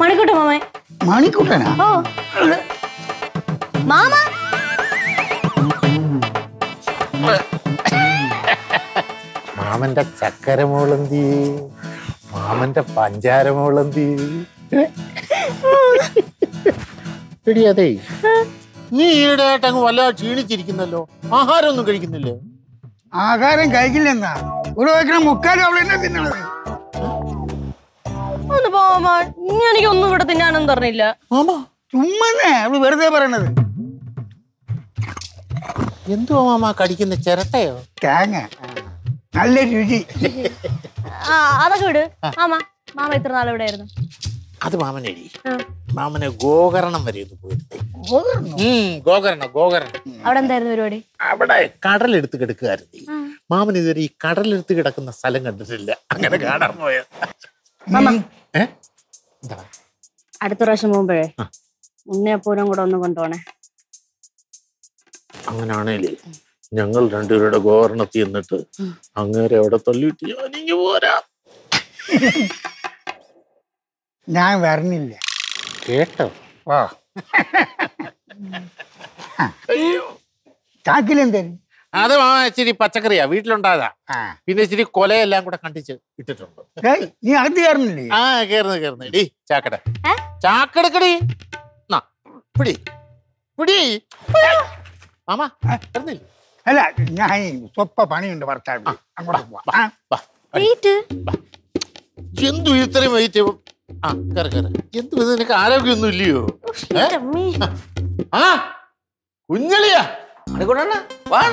മണിക്കൂട്ട മാമേ മണിക്കൂട്ടനാ ഓ mama മാമന്റെ ചക്കര മോളന്തി മാമന്റെ പഞ്ചാര മോളന്തി എടി അതെ നീ ഈയിടെയായിട്ട് അങ്ങ് വല്ലാതെ ക്ഷീണിച്ചിരിക്കുന്നല്ലോ ആഹാരമൊന്നും കഴിക്കുന്നില്ലേ ആഹാരം കഴിക്കില്ലെന്നാ ഒരു വയ്ക്കണ മുക്കാലും അവൾ എന്നെ തിന്നണത് ഒന്ന് പോ മാമ ഇനി എനിക്കൊന്നും ഇവിടെ തിന്നാനൊന്നും പറഞ്ഞില്ല മാമാ ചുമ്മാ അവള് വെറുതെ പറയണത് എന്തുവാ മാമ കടിക്കുന്ന ചിരട്ടയോ തേങ്ങ നല്ല രുചി ആ അതൊക്കെ വിട് മാമ മാമ ഇത്ര നാൾ എവിടെ ആയിരുന്നു അത് മാമനെടി മാമനെ ഗോകരണം വരെ ഒന്ന് പോയിരുന്നേ ഉം, ഗോകരണം ഗോകരണം അവിടെ എന്തായിരുന്നു പരിപാടി അവിടെ കടലെടുത്ത് കിടക്കുകയായിരുന്നു മാമൻ ഇതുവരെ ഈ കടലെടുത്ത് കിടക്കുന്ന സ്ഥലം കണ്ടിട്ടില്ല അങ്ങനെ കാണാൻ പോയ മാമ ഏ എന്താ അടുത്ത പ്രാവശ്യം പോകുമ്പോഴേ ഉണ്ണിയപ്പൂരം കൂടെ ഒന്ന് കൊണ്ടുപോണേ അങ്ങനാണേലേ ഞങ്ങൾ രണ്ടുപേരുടെ ഗോകരണത്തിൽ എന്നിട്ട് അങ്ങേരെ അവിടെ തള്ളിയിട്ട് ഞാനിങ്ങ് പോരാ ഞാൻ വരണില്ല കേട്ടോ വാ ചാക്കിലെന്തേലും അത് മാമ ഇച്ചിരി പച്ചക്കറിയാ വീട്ടിലുണ്ടായതാ ആ പിന്നെ ഇച്ചിരി കൊലയെല്ലാം കൂടെ കണ്ടിച്ച് ഇട്ടിട്ടുണ്ട് ഏയ്, നീ അകത്ത് കയറണില്ലേ ആ കേറുന്നു കേറുന്നു എടി ചാക്കട ഏ? ചാക്കെടുക്കടി നാ, പിടി പിടി മാമ കേറുന്നില്ലേ അല്ല ഞാൻ ഈ സ്വപ്പ പണിയുണ്ട് ഭർത്താവ് അങ്ങോട്ട് പോവാം ആ, വാ വെയിറ്റ് എന്തു ഇത്രയും വെയിറ്റ് ആ കയറി കയറി എന്തു ഇത് നിനക്ക് ആരോഗ്യമൊന്നും ഇല്ലയോ ഏ? ആ കുഞ്ഞളിയാ മണിക്കൂട്ടണ്ണ വാണ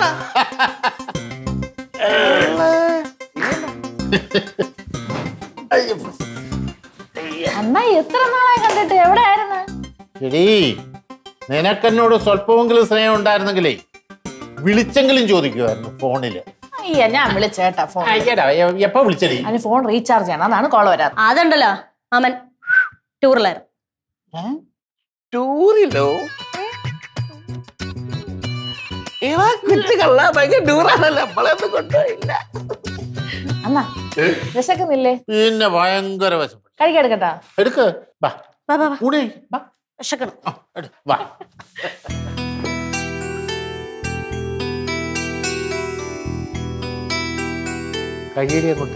അണ്ണ എത്ര നാളായി കണ്ടിട്ട് എവിടെയായിരുന്നു എടീ നിനക്കെന്നോട് സ്വല്പമെങ്കിലും സ്നേഹം ഉണ്ടായിരുന്നെങ്കിലേ വിളിച്ചെങ്കിലും ചോദിക്കുമായിരുന്നു ഫോണില് അയ്യ ഞാൻ വിളിച്ചേട്ടാ ഫോൺ അയ്യടാ എ- എപ്പോ വിളിച്ചടി അതിന് ഫോൺ റീചാർജ് ചെയ്യണം അതാണ് കോൾ വരാറ് അതുണ്ടല്ലോ മാമൻ ടൂറിലായിരുന്നു ടൂറിലോ ഏവാ കൊച്ചു കള്ള ഭയങ്കര ടൂറാണല്ലോ നമ്മളൊന്നും കൊണ്ടുപോയില്ല അണ്ണ വിശക്കുന്നില്ലേ പിന്നെ ഭയങ്കര വശപ്പെട്ടു കഴിക്കെടുക്കട്ടാ എടുക്ക് വാ വാ വാ വാ കൂടെ വാ വിശക്കണം ആ, എടു, വാ കഴിയടി അങ്ങോട്ട്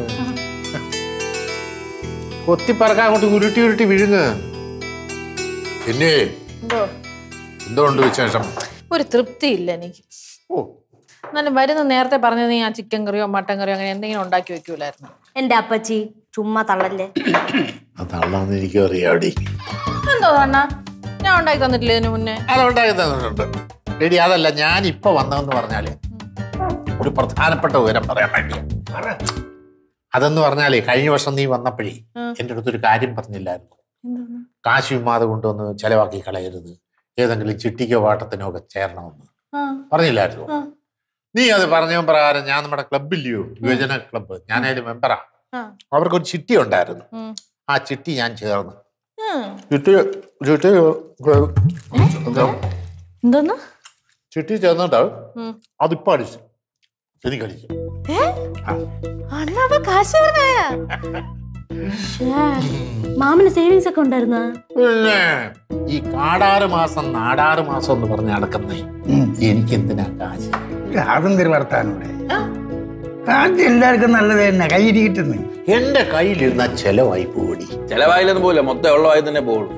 കൊത്തിപ്പറക്കാൻ അങ്ങോട്ട് ഉരുട്ടി ഉരുട്ടി വിഴുങ്ങ് പിന്നെ എന്തോ എന്തുകൊണ്ട് വിശേഷം ഒരു തൃപ്തി ഇല്ല എനിക്ക് ഓ എന്നാലും വരുന്ന നേരത്തെ പറഞ്ഞത് നീ ആ ചിക്കൻ കറിയോ മട്ടൻ കറിയോ അങ്ങനെ എന്തെങ്കിലും ഉണ്ടാക്കി വെക്കൂലായിരുന്നു എന്റെ അപ്പച്ചി ചുമ്മാ തള്ളല്ലേ അതല്ലാന്ന് എനിക്കും അറിയാടി എന്തോ അണ്ണ ഞാൻ ഉണ്ടാക്കി തന്നിട്ടില്ല ഇതിനു മുന്നേ അതുണ്ടാക്കി തന്നിട്ടുണ്ട് എടി അതല്ല ഞാൻ ഇപ്പൊ വന്നതെന്ന് പറഞ്ഞാല് ഒരു പ്രധാനപ്പെട്ട വിവരം പറയാൻ വേണ്ടി അതെന്ന് പറഞ്ഞാലേ കഴിഞ്ഞ വർഷം നീ വന്നപ്പോഴേ എൻ്റെ അടുത്തൊരു കാര്യം പറഞ്ഞില്ലായിരുന്നു കാശ് വിമാത കൊണ്ടുവന്ന് ചെലവാക്കി കളയരുത് ഏതെങ്കിലും ചിട്ടിക്കോ വാട്ടത്തിനോ ഒക്കെ ചേരണമെന്ന് ആ പറഞ്ഞില്ലായിരുന്നു ആ. നീ അത് പറഞ്ഞ പ്രകാരം ഞാൻ നമ്മുടെ ക്ലബില്ലയോ യുവജന ക്ലബ്ബ് ഞാനതിൽ മെമ്പറാ ആ. അവർക്കൊരു ചിട്ടി ഉണ്ടായിരുന്നു ഉം. ആ ചിട്ടി ഞാൻ ചേർന്ന് ഉം. ചിട്ടി ചിട്ടി എന്തോന്ന് ചിട്ടി ചേർന്നിട്ട് ഉം. അതിപ്പോ അടിച്ചു എനിക്ക് അടിച്ചു അണ്ണ അപ്പൊ കാശ് പറഞ്ഞായ മാമന് സേവിങ്സ് ഒക്കെ ഉണ്ടായിരുന്ന പിന്നെ ഈ കാടാറ് മാസം നാടാറ് മാസം എന്ന് പറഞ്ഞ് നടക്കുന്നേ എനിക്ക് എന്തിനാ കാശ് അതെന്തൊരു വർത്താനൂടെ കാറ്റ് എല്ലാവർക്കും നല്ലത് തന്നെ കയ്യിൽ കിട്ടുന്നു എന്റെ കയ്യിലിരുന്ന ചെലവായി പോടി ചെലവായില്ലെന്ന് പോലെ മൊത്തം ഉള്ളവായി തന്നെ പോകുള്ളൂ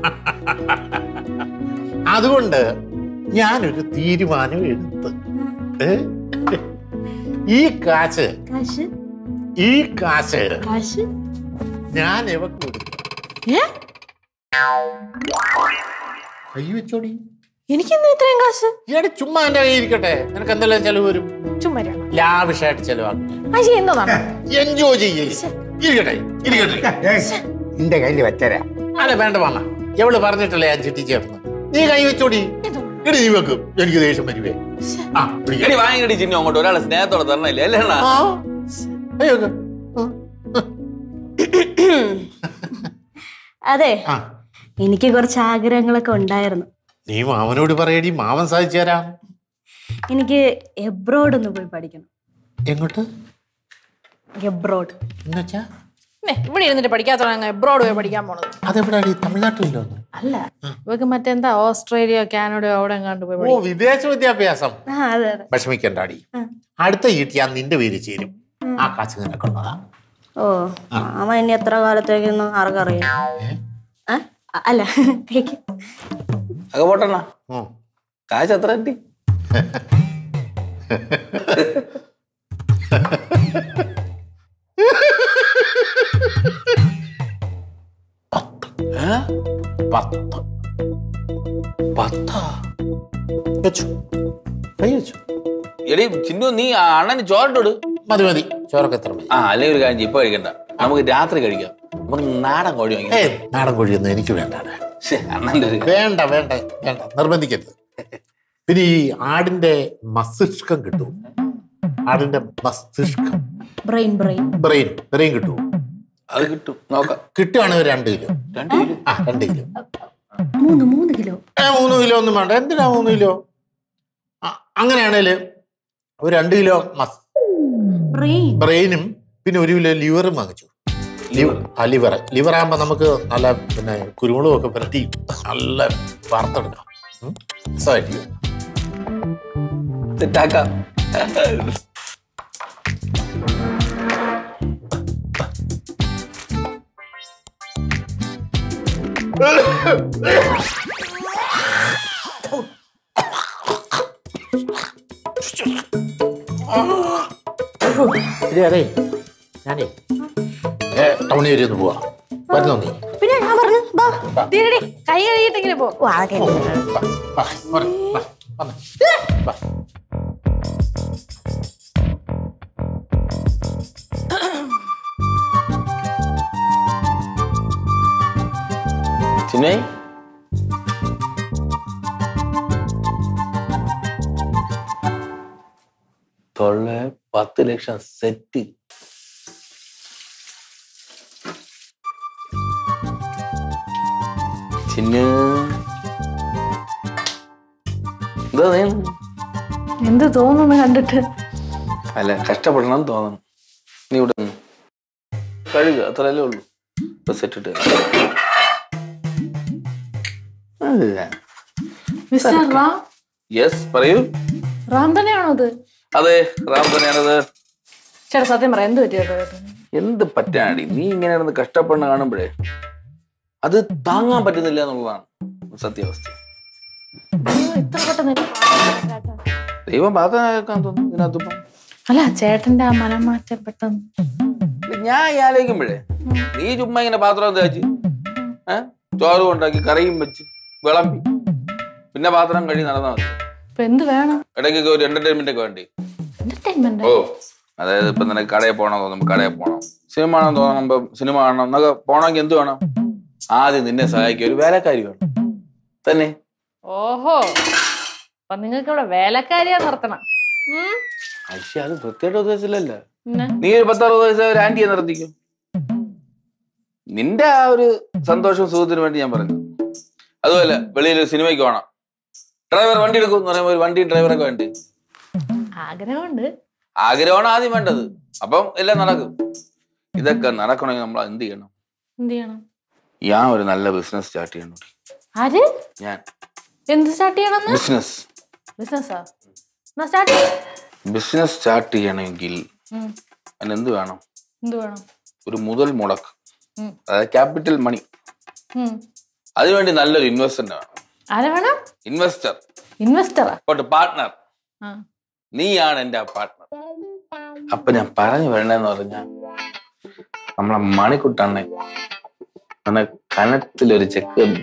അതുകൊണ്ട് ഞാനൊരു തീരുമാനം എടുത്ത് ഏ? ഈ കാശ് കാശ് ഈ കാശ് കാശ് ഞാൻ എവക്ക് കൊടുക്കും കൈ വെച്ചോടി എനിക്കെന്താ ഇത്രയും കാശ് ഈയടെ ചുമ്മാ എന്റെ കയ്യിൽ ഇരിക്കട്ടെ നിനക്ക് എന്തെല്ലാം ചെലവ് വരും ചുമ്മാ ലാവിഷായിട്ട് ചെലവാക്കും അയ്യ എന്തോന്നാണ് എൻജോയ് ചെയ്യേ ഇരിക്കട്ടെ ഇരിക്കട്ടെ ഏയ്, നിന്റെ കയ്യിൽ വെച്ചരാ അല്ല വേണ്ട മാമ എവള് പറഞ്ഞിട്ടല്ലേ ഞാൻ ചിട്ടി ചേർന്ന് നീ കൈ വെച്ചോടി എടി നീ വെക്കും എനിക്ക് ദേഷ്യം വരുവേ ആ പിടിക്ക്. എടി വാങ്ങിക്കടി ചിഹ്നം അങ്ങോട്ട് ഒരാളെ സ്നേഹത്തോടെ തരണല്ലേ അല്ലേ അണ്ണാ ആ അയ്യോ ഒക്കെ. അതെ ആ എനിക്ക് കുറച്ച് ആഗ്രഹങ്ങളൊക്കെ ഉണ്ടായിരുന്നു നീ മാമനോട് പറയടി മാമൻ സാധിച്ചു തരാം എനിക്ക് എബ്രോഡ് ഒന്ന് പോയി പഠിക്കണം എങ്ങോട്ട് എബ്രോഡ് എന്നുവെച്ചാ പിന്നെ ഇവിടെ ഇരുന്നിട്ട് പഠിക്കാത്തവരാണ് എബ്രോഡ് പോയി പഠിക്കാൻ പോണത് അതെവിടെയാണ് ഈ തമിഴ്നാട്ടിലോ ഒന്ന്? അല്ല ഇവക്ക് മറ്റെന്താ ഓസ്ട്രേലിയ കാനഡയോ അവിടെ എങ്ങാണ്ട് പോയി ഓ പഠിക്കും വിദേശ വിദ്യാഭ്യാസം ആ അതെ അതെ വിഷമിക്കണ്ടാടി അടുത്ത ഈട്ടി ഞാൻ നിന്റെ പേര് ചേരും ആ കാശ് നിനക്കുള്ളതാ ഓ മാമ ഇനി എത്ര കാലത്തേക്കൊന്നും ആർക്കറിയാം ആ? അല്ല take it. അക പോട്ടണ്ണ ഉം. കാശ് എത്ര കിട്ടി ഏ? പത്ത് പത്താ വെച്ചു കൈ വെച്ചു എടി ചിന്നു നീ ആ അണ്ണന് ചോറിട്ടോട് മതി മതി ചോറൊക്കെ എത്ര മതി ആ അല്ലെങ്കിൽ ഒരു കാര്യം ചെയ്യ്, ഇപ്പൊ കഴിക്കണ്ട നമുക്ക് രാത്രി കഴിക്കാം നമുക്ക് നാടൻ കോഴി ഏ വാങ്ങിക്കാം നാടൻ കോഴിയൊന്നും എനിക്ക് വേണ്ടാണ് ശ്ശെ, അണ്ണന്റെ ഒരു വേണ്ട വേണ്ട വേണ്ട നിർബന്ധിക്കരുത് പിന്നെ ഈ ആടിന്റെ മസ്തിഷ്കം കിട്ടും ആടിന്റെ മസ്തിഷ്കം ബ്രെയിൻ ബ്രെയിൻ ബ്രെയിൻ ബ്രെയിൻ കിട്ടുമോ അത് കിട്ടും നോക്കാം കിട്ടുവാണെങ്കിൽ ഒരു രണ്ട് കിലോ രണ്ട് കിലോ ആ രണ്ട് കിലോ മൂന്ന് മൂന്ന് കിലോ ഏ മൂന്ന് കിലോ ഒന്നും വേണ്ട എന്തിനാ മൂന്ന് കിലോ ആ, അങ്ങനെയാണേല് ഒരു രണ്ട് കിലോ മസ് ബ്രെയിൻ ബ്രെയിനും പിന്നെ ഒരു കിലോ ലിവറും വാങ്ങിച്ചു ലിവർ ആ ലിവർ ലിവർ ആകുമ്പോൾ നമുക്ക് നല്ല പിന്നെ കുരുമുളകും ഒക്കെ പുരട്ടി നല്ല വറുത്തെടുക്കാം ഉം. രസമായിരിക്കും സെറ്റാക്കാം ഇതേ അതെ ഞാനേ ഏ, ടൗണിൽ വരെ ഒന്ന് പോവാ വരുന്നോ നീ പിന്നെ ഞാൻ പറഞ്ഞു ബാ തീരടി കൈ കഴുകിയിട്ടെങ്കിലും പോ ഓ അതൊക്കെ എനിക്ക് വാ, വാ, വാ, വാ, വന്ന്. വാ. ചിന്നേ തൊള്ള പത്ത് ലക്ഷം സെറ്റ് ചിന്ന എന്താ നീ എന്ത് തോന്നുന്നു കണ്ടിട്ട് അല്ല കഷ്ടപ്പെടണം തോന്നണം നീ ഇവിടെ നിന്ന് കഴുകുക അത്രയല്ലേ ഉള്ളൂ ഇപ്പൊ സെറ്റ് ഇട്ട് മിസ്റ്റർ റാം യെസ് പറയൂ റാം തന്നെയാണോ അത് അതെ റാം തന്നെയാണത് ചേട്ടാ സത്യം പറയാം എന്ത് പറ്റിയോ എന്ത് പറ്റാടി നീ ഇങ്ങനെ ഇരുന്ന് കഷ്ടപ്പെടുന്ന കാണുമ്പോഴേ അത് താങ്ങാൻ പറ്റുന്നില്ല എന്നുള്ളതാണ് സത്യാവസ്ഥ ഇത്ര പെട്ടെന്ന് എനിക്ക് പറയാൻ ചേട്ടാ. ദൈവം പാത്രമാക്കാൻ തോന്നുന്നു ഇതിനകത്തിപ്പം അല്ല ചേട്ടന്റെ ആ മനംമാറ്റം പെട്ടെന്ന് ഞാൻ ഈ ആലോചിക്കുമ്പോഴേ നീ ചുമ്മാ ഇങ്ങനെ പാത്രം തേച്ച് ഏഹ് ചോറും ഉണ്ടാക്കി കറിയും വെച്ച് വിളമ്പി പിന്നെ പാത്രം കഴുകി നടന്നാൽ മതി ഇപ്പൊ എന്ത് വേണം ഇടയ്ക്കൊക്കെ ഒരു എന്റർടൈൻമെന്റ് ഒക്കെ വേണ്ടി എന്റർടൈൻമെന്റ് ഓ അതായത് ഇപ്പൊ നിനക്ക് കടയിൽ പോകണം തോന്നുമ്പോ കടയിൽ പോകണം സിനിമ കാണാൻ തോന്നുമ്പോ സിനിമ കാണണം എന്നൊക്കെ പോകണമെങ്കിൽ എന്ത് വേണം ആദ്യം നിന്നെ സഹായിക്കുക ഒരു വേലക്കാരി വേണം തന്നെ ഓഹോ അപ്പൊ നിങ്ങൾക്ക് ഇവിടെ വേലക്കാരിയാ നിർത്തണം ഉം? പക്ഷെ അത് പ്രത്യേക ഉദ്ദേശത്തിലല്ല പിന്നെ നീ ഒരു പത്തറുപത് വയസ്സ് ഒരു ആന്റിയെ നിർത്തിക്കും നിന്റെ ആ ഒരു സന്തോഷവും സുഖത്തിനും വേണ്ടി ഞാൻ പറഞ്ഞു അതുപോലെ വെളിയിൽ ഒരു സിനിമയ്ക്ക് പോകണം ഡ്രൈവർ വണ്ടി എടുക്കും എന്ന് പറയുമ്പോൾ ഒരു വണ്ടിയും ഡ്രൈവറൊക്കെ വേണ്ടേ ആഗ്രഹമുണ്ട് ആഗ്രഹമാണ് ആദ്യം വേണ്ടത് അപ്പം എല്ലാം നടക്കും ഇതൊക്കെ നടക്കണമെങ്കിൽ നമ്മൾ എന്ത് ചെയ്യണം എന്ത് ചെയ്യണം ഞാൻ ഒരു നല്ല ബിസിനസ് സ്റ്റാർട്ട് ചെയ്യണം ആര് ഞാൻ എന്ത് സ്റ്റാർട്ട് ചെയ്യണമെന്ന് ബിസിനസ് ബിസിനസ്സാ എന്നാ സ്റ്റാർട്ട് ചെയ്യ ബിസിനസ് സ്റ്റാർട്ട് ചെയ്യണമെങ്കിൽ അതിന് എന്ത് വേണം എന്ത് വേണം ഒരു മുതൽ മുടക്ക് ഉം. അതായത് ക്യാപിറ്റൽ മണി ഉം. അതിനുവേണ്ടി നല്ലൊരു ഇൻവെസ്റ്റന്റ് വേണം ആരെ വേണം ഇൻവെസ്റ്റർ ഇൻവെസ്റ്ററാ പോട്ട് പാർട്ട്ണർ ആ. നീയാണ് എന്റെ പാർട്ട്ണർ അപ്പൊ ഞാൻ പറഞ്ഞു വരണെന്ന് പറഞ്ഞ നമ്മളെ മണിക്കുട്ടണ്ണെ അണ്ണെ കനത്തിലൊരു ചെക്ക് തന്നു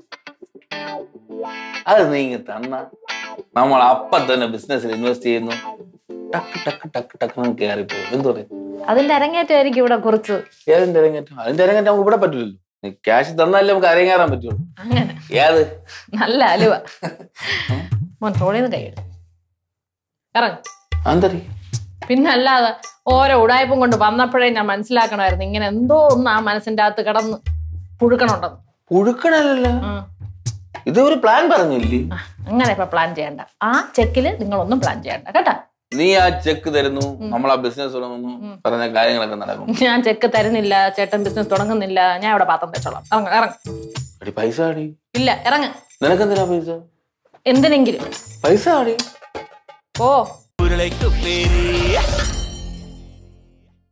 അത് നീ ഇങ്ങ് തന്ന നമ്മൾ അപ്പൊ തന്നെ ബിസിനസ്സിൽ ഇൻവെസ്റ്റ് ചെയ്യുന്നു ടക്ക് ടക്ക് ടക്ക് ടക്ക് കയറി പോകും എന്ത് പറയും അതിന്റെ അരങ്ങേറ്റമായിരിക്കും ഇവിടെ കുറിച്ച് ഏതിന്റെ അരങ്ങേറ്റം അതിന്റെ അരങ്ങേറ്റം നമുക്ക് ഇവിടെ പറ്റില്ലല്ലോ നീ ക്യാഷ് തന്നാലേ നമുക്ക് അരങ്ങേറാൻ പറ്റുള്ളൂ അങ്ങനെ ഏത് നല്ല അലുവ മോൻ ട്രോളിൽ നിന്ന് കൈയിടും ഇറങ്ങ അന്തരി പിന്നെ അല്ലാതെ ഓരോ ഉടായ്പും കൊണ്ട് വന്നപ്പോഴേ ഞാൻ മനസ്സിലാക്കണമായിരുന്നു ഇങ്ങനെ എന്തോ ഒന്ന് ആ മനസ്സിന്റെ അകത്ത് കിടന്ന് പുഴുക്കണുണ്ടെന്ന് പുഴുക്കണല്ലോ ഉം. ഇത് ഒരു പ്ലാൻ പറഞ്ഞില്ലേ ആ, അങ്ങനെ ഇപ്പൊ പ്ലാൻ ചെയ്യണ്ട ആ ചെക്കില് നിങ്ങളൊന്നും പ്ലാൻ ചെയ്യണ്ട കേട്ടാ നീ ആ ചെക്ക് തരുന്നു നമ്മൾ ആ ബിസിനസ് തുടങ്ങുന്നു പറഞ്ഞ കാര്യങ്ങളൊക്കെ നടക്കും ഞാൻ ചെക്ക് തരുന്നില്ല ചേട്ടൻ ബിസിനസ് തുടങ്ങുന്നില്ല ഞാൻ ഇവിടെ പാത്രം തെച്ചോളാം ഇറങ്ങ ഇറങ്ങ എടി പൈസ ആടി ഇല്ല ഇറങ്ങ നിനക്കെന്തിനാ പൈസ എന്തിനെങ്കിലും പൈസ ആടി ഓ ഉരുളയ്ക്ക് പേര്